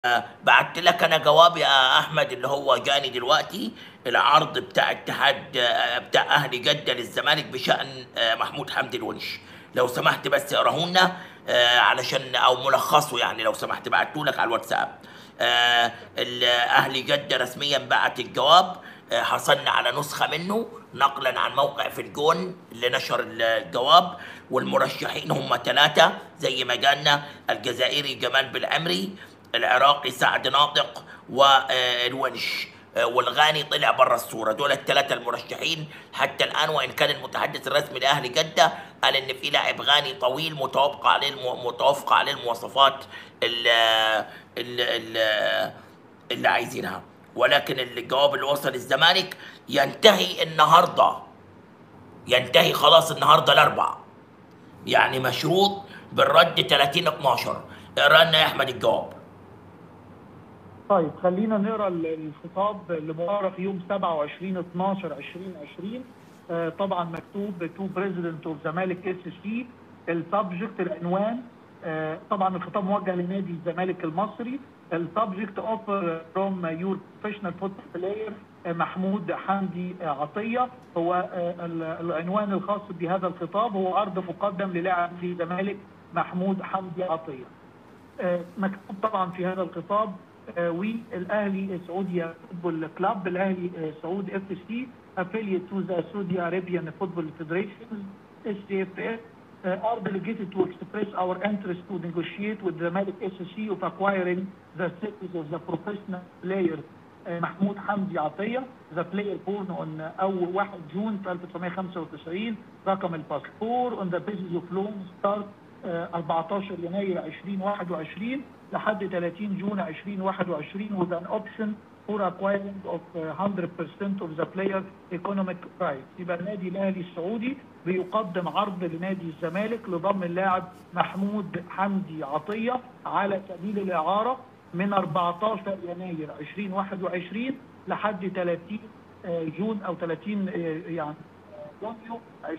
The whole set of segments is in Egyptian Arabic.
بعت لك انا جواب يا احمد اللي هو جاني دلوقتي العرض بتاع اتحاد آه، بتاع اهلي جده للزمالك بشان آه، محمود حمدي الونش لو سمحت بس اقراه لنا آه، علشان او ملخصه يعني لو سمحت بعته لك على الواتساب آه، ال- اهلي جده رسميا بعت الجواب آه، حصلنا على نسخه منه نقلا عن موقع في الجون اللي نشر الجواب والمرشحين هم ثلاثه زي ما جالنا الجزائري جمال بالعمري العراقي سعد ناطق والونش آه، والغاني طلع برا الصورة دول الثلاثة المرشحين حتى الآن وإن كان المتحدث الرسمي لأهلي جدة قال إن في لاعب غاني طويل متوافق عليه الم... متوافقة عليه المواصفات اللي, اللي, اللي عايزينها ولكن الجواب اللي وصل الزمالك ينتهي النهارده ينتهي خلاص النهارده الاربع يعني مشروط بالرد 30 12 اقرا لنا يا احمد الجواب طيب خلينا نقرا ال- الخطاب اللي مؤرخ يوم 27 12 2020 آه، طبعا مكتوب تو بريزيدنت اوف زمالك اس سي السبجكت العنوان آه، طبعا الخطاب موجه لنادي الزمالك المصري السبجكت اوفر فروم يور بروفيشنال فوتبول بلاير محمود حمدي آه، عطيه هو آه، ال- العنوان الخاص بهذا الخطاب هو عرض مقدم للاعب في الزمالك محمود حمدي عطيه آه، مكتوب طبعا في هذا الخطاب آه، والاهلي سعودي فوتبول كلاب الاهلي آه، سعود اف سي affiliate to the Saudi Arabian Football Federation SCFF uh, are delegated to express our interest to negotiate with the Malik SSC of acquiring the status of the professional player آه، محمود حمدي عطيه ذا بلاير بورن اون اول 1 جون 1995 رقم الباسبور اون ذا بيزنس اوف لون ستارت 14 يناير 2021 لحد 30 جون 2021 with an option for acquiring of uh, 100% of the player economic rights يبقى النادي الاهلي السعودي بيقدم عرض لنادي الزمالك لضم اللاعب محمود حمدي عطيه على سبيل الاعاره من 14 يناير 2021 لحد 30 آه، جون او 30 آه، يعني يونيو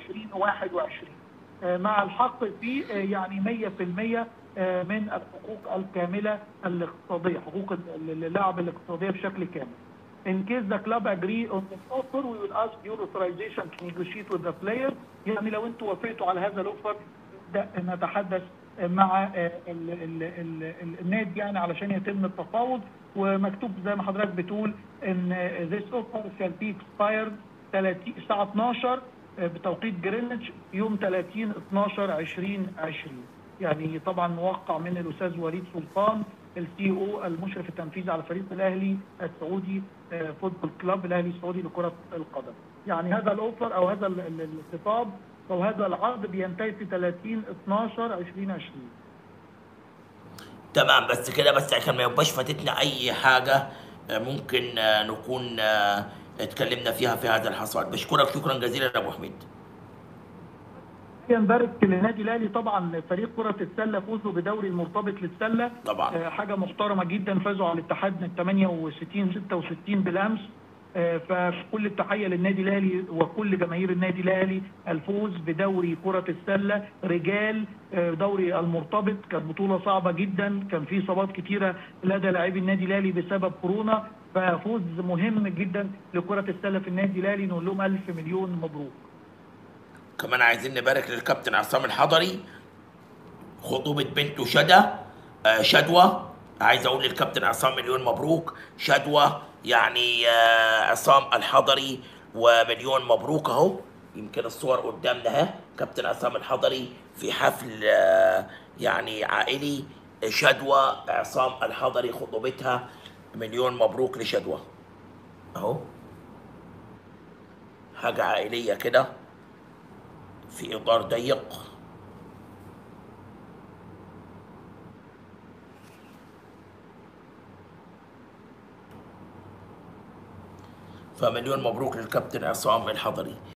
2021 آه، مع الحق في آه، يعني 100% آه، من الحقوق الكامله الاقتصاديه حقوق ال- اللاعب الاقتصاديه بشكل كامل. In case the club agree on this offer, we will ask your authorization to negotiate with the player. يعني لو انتوا وافقتوا على هذا الاوفر نبدا نتحدث مع آه، ال ال ال ال النادي يعني علشان يتم التفاوض ومكتوب زي ما حضرتك بتقول ان آه، this offer shall be expired 30 الساعه 12 آه، بتوقيت جرينتش يوم 30 12 2020 يعني طبعا موقع من الاستاذ وليد سلطان السي او المشرف التنفيذي على فريق الاهلي السعودي آه، فوتبول كلاب الاهلي السعودي لكره القدم. يعني هذا الاوفر او هذا ال- ال- الخطاب او هذا العرض بينتهي في 30 12 2020. تمام بس كده بس عشان ما يبقاش فاتتنا اي حاجه آه، ممكن آه، نكون آه، اتكلمنا فيها في هذا الحصاد بشكرك شكرا جزيلا يا ابو حميد نبارك للنادي الاهلي طبعا فريق كره السله فوزوا بدوري المرتبط للسله طبعا آه، حاجه محترمه جدا فازوا على الاتحاد من 68 66 بالامس آه، فكل التحيه للنادي الاهلي وكل جماهير النادي الاهلي الفوز بدوري كره السله رجال آه، دوري المرتبط كانت بطوله صعبه جدا كان في اصابات كتيره لدى لاعبي النادي الاهلي بسبب كورونا ففوز مهم جدا لكره السله في النادي الاهلي نقول لهم الف مليون مبروك كمان عايزين نبارك للكابتن عصام الحضري خطوبة بنته شدى آه، شدوى عايز اقول للكابتن عصام مليون مبروك شدوى يعني آه، عصام الحضري ومليون مبروك اهو يمكن الصور قدامنا اهي كابتن عصام الحضري في حفل آه، يعني عائلي شدوى عصام الحضري خطوبتها مليون مبروك لشدوى اهو حاجة عائلية كده في إطار ضيق فمليون مبروك للكابتن عصام الحضري